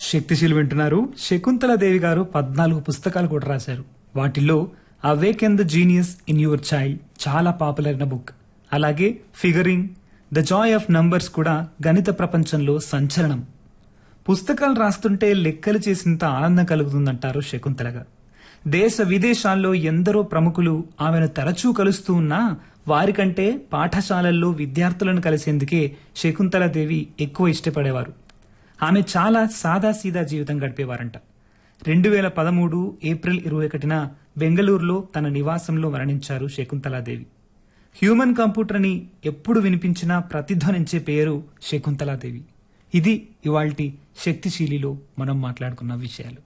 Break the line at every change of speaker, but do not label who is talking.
శక్తిశీలు వింటున్నారు శకుంతలాదేవి గారు పద్నాలుగు పుస్తకాలు కూడా రాశారు వాటిల్లో awake and the genius in your child చాలా పాపులర్ అయిన బుక్ అలాగే figuring the joy of numbers కూడా గణిత ప్రపంచంలో సంచలనం పుస్తకాలు రాస్తుంటే లెక్కలు చేసినంత ఆనందం కలుగుతుందంటారు శకుంతల గారు దేశ విదేశాల్లో ఎందరో ప్రముఖులు ఆమెను తరచూ కలుస్తూ ఉన్నా వారికంటే పాఠశాలల్లో విద్యార్థులను కలిసేందుకే శకుంతలాదేవి ఎక్కువ ఇష్టపడేవారు ఆమె చాలా సాదాసీదా జీవితం గడిపేవారంట రెండు వేల పదమూడు ఏప్రిల్ ఇరవై ఒకటిన బెంగళూరులో తన నివాసంలో మరణించారు శకుంతలాదేవి హ్యూమన్ కంప్యూటర్ని ఎప్పుడు వినిపించినా ప్రతిధ్వనించే పేరు శకుంతలాదేవి ఇది ఇవాల్టి శక్తిశీలిలో మనం మాట్లాడుకున్న విషయాలు